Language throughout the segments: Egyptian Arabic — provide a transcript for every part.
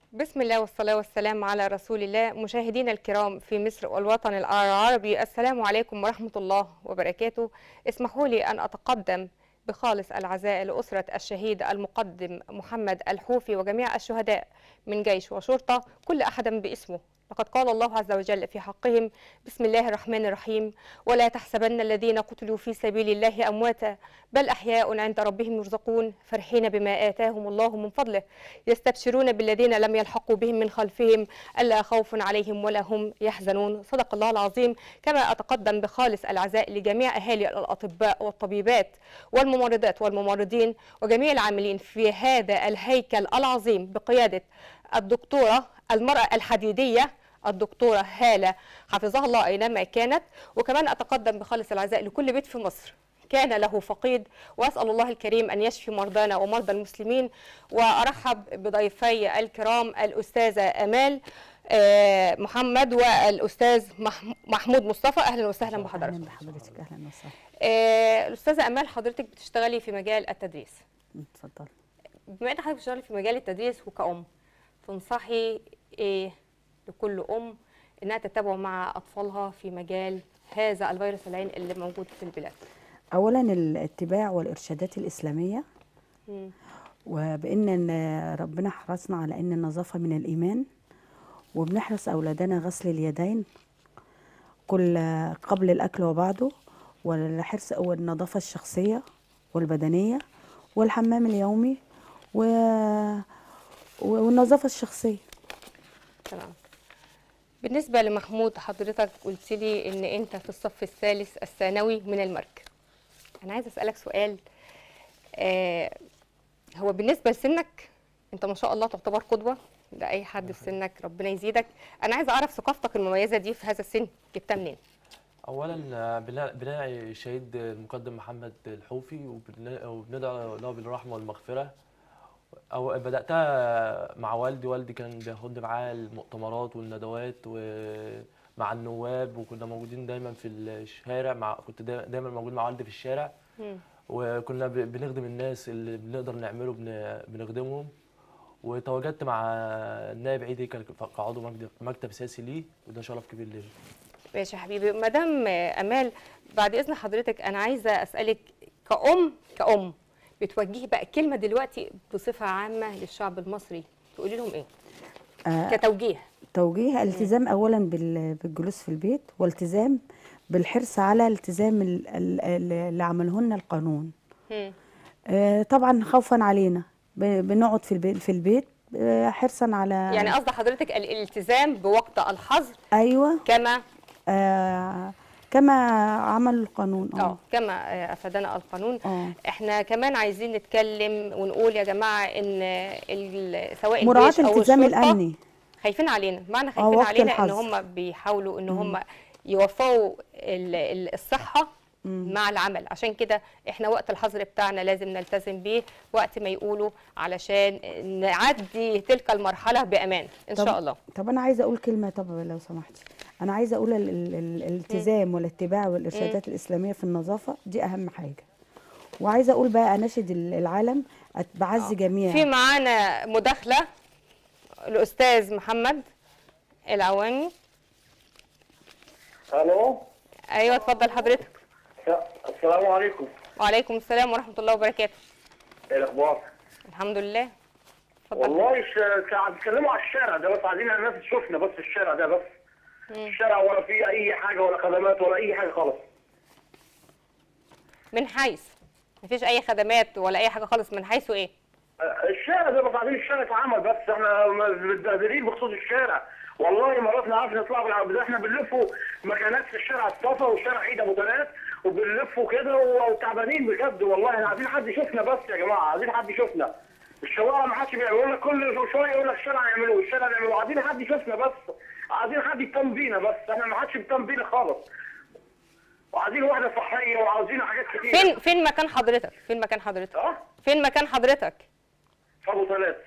بسم الله والصلاة والسلام على رسول الله مشاهدينا الكرام في مصر والوطن العربي السلام عليكم ورحمة الله وبركاته اسمحوا لي أن أتقدم بخالص العزاء لأسرة الشهيد المقدم محمد الحوفي وجميع الشهداء من جيش وشرطة كل أحد باسمه لقد قال الله عز وجل في حقهم بسم الله الرحمن الرحيم ولا تحسبن الذين قتلوا في سبيل الله أمواتا بل أحياء عند ربهم يرزقون فرحين بما آتاهم الله من فضله يستبشرون بالذين لم يلحقوا بهم من خلفهم ألا خوف عليهم ولا هم يحزنون صدق الله العظيم كما أتقدم بخالص العزاء لجميع أهالي الأطباء والطبيبات والممرضات والممرضين وجميع العاملين في هذا الهيكل العظيم بقيادة الدكتورة المرأة الحديدية الدكتورة هالة حفظها الله أينما كانت وكمان أتقدم بخالص العزاء لكل بيت في مصر كان له فقيد وأسأل الله الكريم أن يشفي مرضانا ومرضى المسلمين وأرحب بضيفي الكرام الأستاذة أمال آه، محمد والأستاذ مح- محمود مصطفى أهلا وسهلا بحضرتك اهلا بحضرتك اهلا وسهلا آه، الأستاذة أمال حضرتك بتشتغلي في مجال التدريس اتفضل بما ان حضرتك بتشتغلي في مجال التدريس وكأم تنصحي ايه لكل ام انها تتابع مع اطفالها في مجال هذا الفيروس العين اللي موجود في البلاد اولا الاتباع والارشادات الاسلاميه مم. وبان إن ربنا حرصنا على ان النظافه من الايمان وبنحرص اولادنا غسل اليدين كل قبل الاكل وبعده والحرص او النظافه الشخصيه والبدنيه والحمام اليومي و... والنظافه الشخصيه تمام بالنسبه لمحمود حضرتك قلت لي ان انت في الصف الثالث الثانوي من المرج انا عايزه اسالك سؤال آه هو بالنسبه لسنك انت ما شاء الله تعتبر قدوه لاي حد في سنك ربنا يزيدك انا عايزه اعرف ثقافتك المميزه دي في هذا السن جبتها منين اولا آه، بنا- بناعي الشهيد المقدم محمد الحوفي وبن- وبندعو له بالرحمه والمغفره أو بداتها مع والدي والدي كان بياخدني معاه المؤتمرات والندوات ومع النواب وكنا موجودين دايما في الشارع مع كنت دا- دايما موجود مع والدي في الشارع مم. وكنا ب- بنخدم الناس اللي بنقدر نعمله بن- بنخدمهم وتواجدت مع النائب عيدي كان كعضو مكتب- مكتب سياسي ليه وده شرف كبير ليا ماشي يا حبيبي مدام امال بعد اذن حضرتك انا عايزه اسالك كأم كأم بتوجهي بقى كلمه دلوقتي بصفه عامه للشعب المصري تقولي لهم ايه آه، كتوجيه توجيه التزام اولا بال- بالجلوس في البيت والتزام بالحرص على التزام ال- ال- ال- اللي عمله لنا القانون مم. آه، طبعا خوفا علينا ب- بنقعد في البيت في البيت آه، حرصا على يعني قصد حضرتك الالتزام بوقت الحظر ايوه كما آه كما عمل القانون اه كما آه، افادنا القانون اه احنا كمان عايزين نتكلم ونقول يا جماعه ان ال- سواء مراعاة الجيش او الالتزام الشرطه الامني خايفين علينا معنى آه، خايفين وقت علينا ان الحظر. هم بيحاولوا ان هم يوفقوا ال- ال- الصحه مم. مع العمل عشان كده احنا وقت الحظر بتاعنا لازم نلتزم بيه وقت ما يقولوا علشان نعدي تلك المرحله بامان ان طب- شاء الله طب انا عايزه اقول كلمه طب لو سمحتي انا عايزه اقول ال- ال- ال- الالتزام والاتباع والارشادات الاسلاميه في النظافه دي اهم حاجه وعايزه اقول بقى اناشد ال- العالم أت- بعز جميع في معانا مداخله الاستاذ محمد العوامي الو ايوه اتفضل حضرتك السلام عليكم وعليكم السلام ورحمه الله وبركاته ايه الاخبار الحمد لله اتفضل والله ش- ساعة بيتكلموا على الشارع ده بس عايزين الناس تشوفنا بس الشارع ده بس الشارع ولا فيه اي حاجه ولا خدمات ولا اي حاجه خالص من حيث مفيش اي خدمات ولا اي حاجه خالص من حيث ايه آه، الشارع ده بس عايزين الشارع يتعمل بس احنا متبهدلين بخصوص الشارع والله مرات ما نعرفش نطلع بالعربية احنا بنلفوا مكانات في الشارع الصفا وشارع عيد ابو تلات وبنلفوا كده وتعبانين بجد والله احنا عايزين حد يشوفنا بس يا جماعه عايزين حد يشوفنا الشوارع ما حدش بيعمل يقول لك كل شويه يقول لك الشارع يعملوه الشارع يعملوه عايزين حد يشوفنا بس عايزين حد يهتم بينا بس احنا ما حدش بيهتم بينا خالص وعايزين وحده صحيه وعاوزين حاجات كتير فين فين مكان حضرتك فين مكان حضرتك اه فين مكان حضرتك في ابو تلات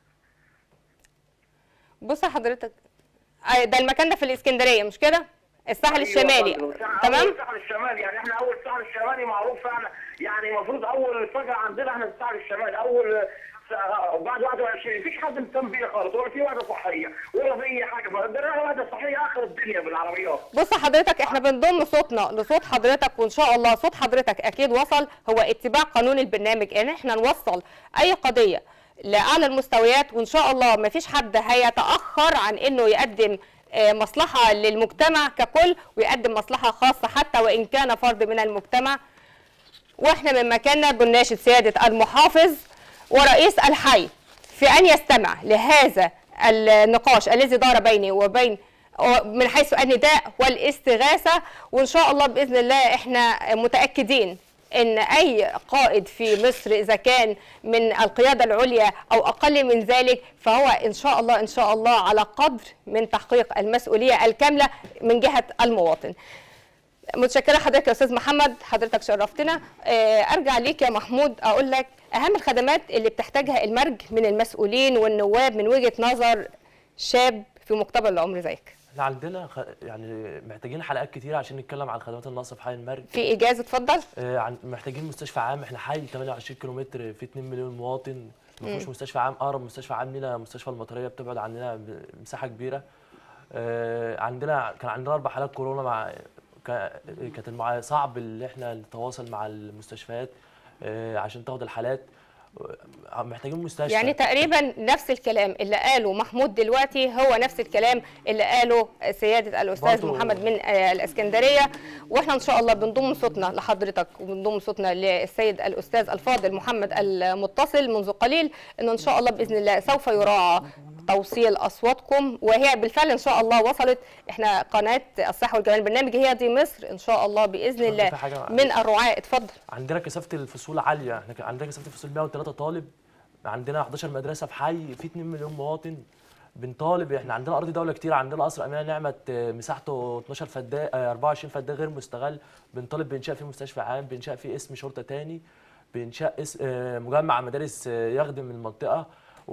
بص يا حضرتك أي ده المكان ده في الاسكندريه مش كده الساحل أيوة الشمالي يا فندم. الساحل- تمام أول الساحل الشمالي يعني احنا اول الساحل الشمالي معروف فعلا يعني المفروض اول فجأة عندنا احنا في الساحل الشمالي اول س- بعد 21 مفيش حد مهتم بيها خالص ولا في وحده صحيه ولا في اي حاجه ما ده وحده صحيه اخر الدنيا بالعربيات بص حضرتك احنا بنضم صوتنا لصوت حضرتك وان شاء الله صوت حضرتك اكيد وصل هو اتباع قانون البرنامج ان احنا نوصل اي قضيه لاعلى المستويات وان شاء الله ما فيش حد هيتاخر عن انه يقدم آه، مصلحه للمجتمع ككل ويقدم مصلحه خاصه حتى وان كان فرد من المجتمع واحنا من مكاننا بنناشد سياده المحافظ ورئيس الحي في ان يستمع لهذا النقاش الذي دار بيني وبين من حيث النداء والاستغاثه وان شاء الله باذن الله احنا متاكدين ان اي قائد في مصر اذا كان من القياده العليا او اقل من ذلك فهو ان شاء الله ان شاء الله على قدر من تحقيق المسؤوليه الكامله من جهه المواطن. متشكره حضرتك يا استاذ محمد حضرتك شرفتنا آه، ارجع ليك يا محمود اقول لك اهم الخدمات اللي بتحتاجها المرج من المسؤولين والنواب من وجهه نظر شاب في مقتبل العمر زيك احنا عندنا خ... يعني محتاجين حلقات كتير عشان نتكلم عن الخدمات الناقصه في حي المرج في اجازه اتفضل آه، عن محتاجين مستشفى عام احنا حي 28 كيلومتر في 2 مليون مواطن ما فيهوش مستشفى عام اقرب مستشفى عام لنا مستشفى المطريه بتبعد عننا بمساحه كبيره آه، عندنا كان عندنا اربع حالات كورونا مع كا- كانت المع... صعب اللي احنا نتواصل مع المستشفيات آه، عشان تاخد الحالات آه، محتاجين مستشفى يعني تقريبا نفس الكلام اللي قاله محمود دلوقتي هو نفس الكلام اللي قاله سياده الاستاذ برضو- محمد من آه، الاسكندريه واحنا ان شاء الله بنضم صوتنا لحضرتك وبنضم صوتنا للسيد الاستاذ الفاضل محمد المتصل منذ قليل انه ان شاء الله باذن الله سوف يراعى توصيل اصواتكم وهي بالفعل ان شاء الله وصلت احنا قناه الصحه والجمال البرنامج هي دي مصر ان شاء الله باذن برضو الله في حاجة- من الرعاة اتفضل عندنا كثافه الفصول عاليه احنا كان عندنا كثافه الفصول 103 طالب عندنا 11 مدرسه في حي في 2 مليون مواطن بنطالب احنا عندنا ارض دوله كتير عندنا قصر امينه نعمت آه، مساحته 12 فدان آه، 24 فدان غير مستغل بنطالب بانشاء فيه مستشفى عام بانشاء فيه اسم شرطه تاني بانشاء اس... آه، مجمع مدارس آه، يخدم المنطقه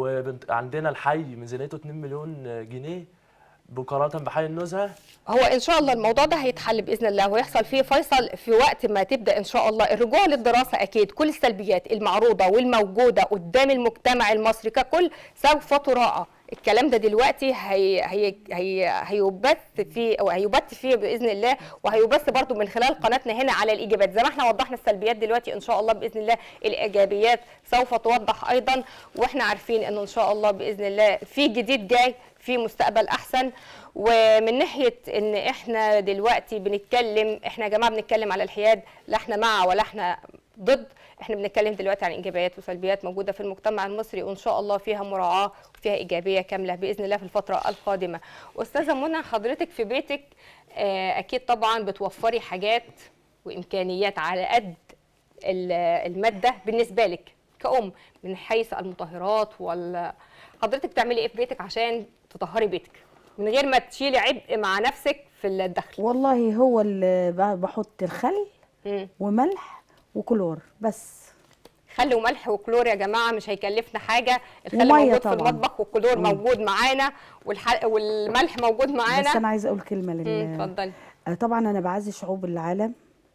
وعندنا الحي ميزانيته 2 مليون آه، جنيه مقارنه بحي النزهه هو ان شاء الله الموضوع ده هيتحل باذن الله ويحصل فيه فيصل في وقت ما تبدا ان شاء الله الرجوع للدراسه اكيد كل السلبيات المعروضه والموجوده قدام المجتمع المصري ككل سوف تراعى الكلام ده دلوقتي هي هي هي هيبث فيه او هيبث فيه باذن الله وهيبث برضو من خلال قناتنا هنا على الايجابيات زي ما احنا وضحنا السلبيات دلوقتي ان شاء الله باذن الله الايجابيات سوف توضح ايضا واحنا عارفين انه ان شاء الله باذن الله في جديد جاي في مستقبل احسن ومن ناحيه ان احنا دلوقتي بنتكلم احنا يا جماعه بنتكلم على الحياد لا احنا مع ولا احنا ضد احنا بنتكلم دلوقتي عن ايجابيات وسلبيات موجوده في المجتمع المصري وان شاء الله فيها مراعاه وفيها ايجابيه كامله باذن الله في الفتره القادمه استاذه منى حضرتك في بيتك آه، اكيد طبعا بتوفري حاجات وامكانيات على قد ال- الماده بالنسبه لك كأم من حيث المطهرات ولا حضرتك بتعملي ايه في بيتك عشان تطهري بيتك من غير ما تشيلي عبء مع نفسك في الدخل والله هو اللي ب- بحط الخل مم. وملح وكلور بس خل وملح وكلور يا جماعه مش هيكلفنا حاجه الخل ومية موجود في طبعاً. المطبخ والكلور موجود معانا والح... والملح موجود بس معانا انا عايزه اقول كلمه مم، لل اتفضلي آه، طبعا انا بعزي شعوب العالم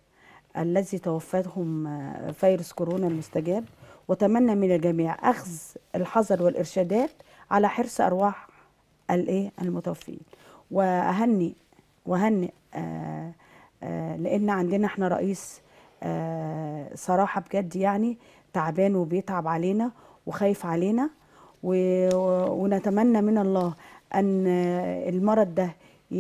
الذي توفاهم آه، فيروس كورونا المستجاب واتمنى من الجميع اخذ الحذر والارشادات على حرص ارواح الايه المتوفين واهني وهنئ آه، آه، لان عندنا احنا رئيس آه، صراحه بجد يعني تعبان وبيتعب علينا وخايف علينا و- ونتمنى من الله ان آه، المرض ده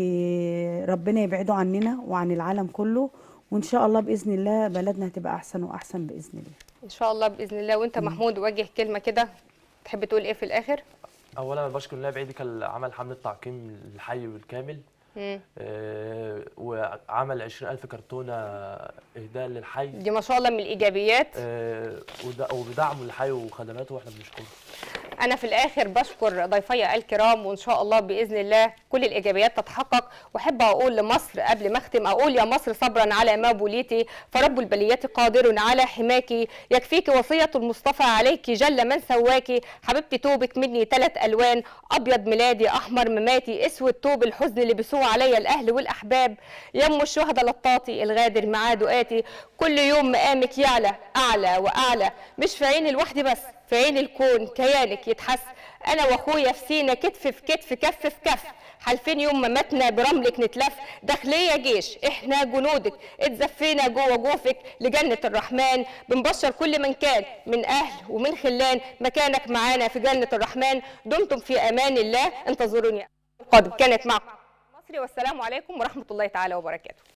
ي- ربنا يبعده عننا وعن العالم كله وان شاء الله باذن الله بلدنا هتبقى احسن واحسن باذن الله ان شاء الله باذن الله وانت محمود وجه كلمه كده تحب تقول ايه في الاخر اولا بشكر النائب عيدي كان عمل حمله تعقيم الحي بالكامل مم. آه، وعمل 20000 كرتونه اهداء للحي دي ما شاء الله من الايجابيات آه، وده- وبدعمه للحي وخدماته واحنا بنشكره انا في الاخر بشكر ضيفي الكرام وان شاء الله باذن الله كل الايجابيات تتحقق واحب اقول لمصر قبل ما اختم اقول يا مصر صبرا على ما بليتي فرب البليات قادر على حماك يكفيك وصيه المصطفى عليك جل من سواك حبيبتي توبك مني ثلاث الوان ابيض ميلادي احمر مماتي اسود توب الحزن اللي بيسوء عليا الاهل والاحباب يم الشهداء لطاطي الغادر معاه دقاتي كل يوم مقامك يعلى اعلى واعلى مش في عيني لوحدي بس في عين الكون كيانك يتحس انا واخويا في سينا كتف في كتف كف في كف حالفين يوم ما ماتنا برملك نتلف داخلية جيش احنا جنودك اتزفينا جوه جوفك لجنة الرحمن بنبشر كل من كان من اهل ومن خلان مكانك معانا في جنة الرحمن دمتم في امان الله انتظروني قادم كانت معكم مصري والسلام عليكم ورحمة الله تعالى وبركاته